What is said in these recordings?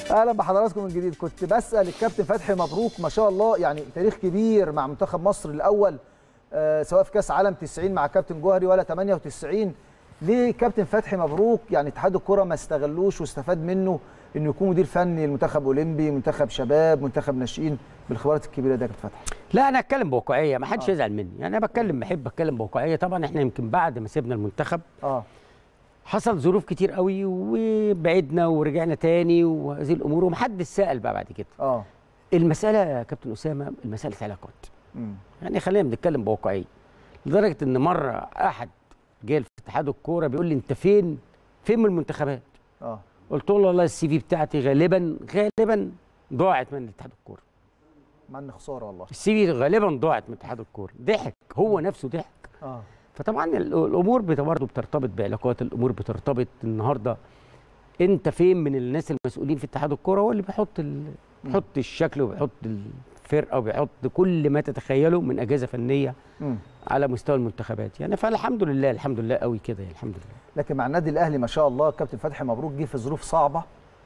اهلا بحضراتكم من جديد كنت بسال الكابتن فتحي مبروك ما شاء الله يعني تاريخ كبير مع منتخب مصر الاول آه سواء في كاس عالم 90 مع كابتن جوهري ولا 98 ليه كابتن فتحي مبروك يعني اتحاد الكره ما استغلوش واستفاد منه انه يكون مدير فني لمنتخب اولمبي منتخب شباب منتخب ناشئين بالخبرات الكبيره دي يا كابتن فتحي لا انا اتكلم بواقعيه ما حدش يزعل مني يعني انا بتكلم بحب اتكلم بواقعيه طبعا احنا يمكن بعد ما سيبنا المنتخب اه حصل ظروف كتير قوي وبعدنا ورجعنا تاني وهذه الامور ومحدش سال بقى بعد كده اه المساله يا كابتن اسامه المساله علاقات مم. يعني خلينا بنتكلم بواقعيه لدرجه ان مره احد جه في اتحاد الكوره بيقول لي انت فين فين من المنتخبات اه قلت له والله السي في بتاعتي غالبا غالبا ضاعت من اتحاد الكوره مع ان خساره والله السي في غالبا ضاعت من اتحاد الكوره ضحك هو نفسه ضحك اه فطبعا ال- الامور بت- برضه بترتبط بعلاقات الامور بترتبط النهارده انت فين من الناس المسؤولين في اتحاد الكوره هو اللي بيحط ال... بيحط الشكل وبيحط الفرقه وبيحط كل ما تتخيله من اجهزه فنيه مم. على مستوى المنتخبات يعني فالحمد لله الحمد لله قوي كده يعني الحمد لله لكن مع النادي الاهلي ما شاء الله كابتن فتحي مبروك جه في ظروف صعبه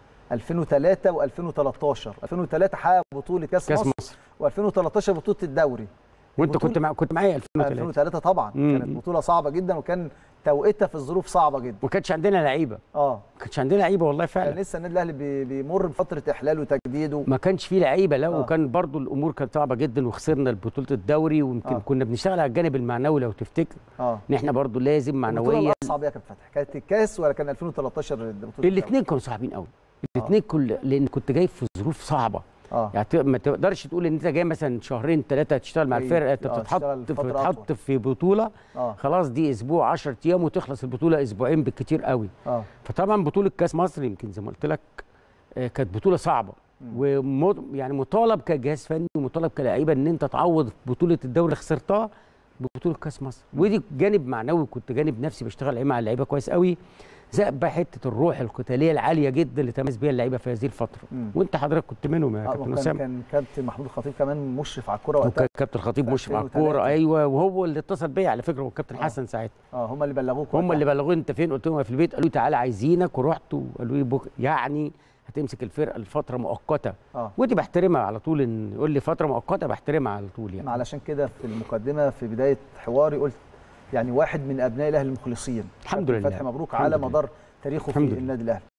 2003 و2013 2003 حقق بطوله كاس, كاس مصر, مصر و2013 بطوله الدوري وانت بطولة- كنت مع كنت معايا 2003 2003 طبعا مم. كانت بطوله صعبه جدا وكان توقيتها في الظروف صعبه جدا ما كانش عندنا لعيبه اه ما كانش عندنا لعيبه والله كان فعلا لسه النادي الاهلي بي- بيمر بفتره احلال وتجديد و... ما كانش فيه لعيبه لا آه. وكان برضو الامور كانت صعبه جدا وخسرنا بطوله الدوري ويمكن آه. كنا بنشتغل على الجانب المعنوي لو تفتكر اه ان احنا برضو لازم البطوله معنويا الاصعب يا كابتن فتحي كانت الكاس ولا كان 2013 بطوله الدوري؟ الاثنين كانوا صعبين قوي الاثنين كل لان كنت جاي في ظروف صعبه اه يعني ت- ما تقدرش تقول ان انت جاي مثلا شهرين ثلاثه تشتغل مع أيوة. الفرقه انت آه، بتتحط تشتغل فترة بتتحط أطول. في بطوله اه خلاص دي اسبوع 10 ايام وتخلص البطوله اسبوعين بالكتير قوي اه فطبعا بطوله كاس مصر يمكن زي ما قلت لك آه، كانت بطوله صعبه مم. وم يعني مطالب كجهاز فني ومطالب كلاعيبه ان انت تعوض بطوله الدوري اللي خسرتها ببطوله كاس مصر ودي جانب معنوي كنت جانب نفسي بشتغل عليه مع اللعيبه كويس قوي زائد بقى حته الروح القتاليه العاليه جدا اللي تميز بيها اللعيبه في هذه الفتره مم. وانت حضرتك كنت منهم يا آه، كابتن وكان اسامه كان كابتن محمود الخطيب كمان مشرف على الكوره وقتها وكان كابتن خطيب في مشرف على 2003. الكوره ايوه وهو اللي اتصل بيا على فكره والكابتن آه. حسن ساعتها اه هم اللي بلغوك هم وقتها. اللي بلغوني انت فين قلت لهم أنا في البيت قالوا لي تعالى عايزينك ورحت وقالوا لي بك يعني هتمسك الفرقه لفتره مؤقته اه ودي بحترمها على طول ان يقول لي فتره مؤقته بحترمها على طول يعني يعني علشان كده في المقدمه في بدايه حواري قلت يعني واحد من ابناء الاهلي المخلصين الحمد كابتن لله. فتحي مبروك الحمد على لله. مدار تاريخه في الحمد لله. النادي الاهلي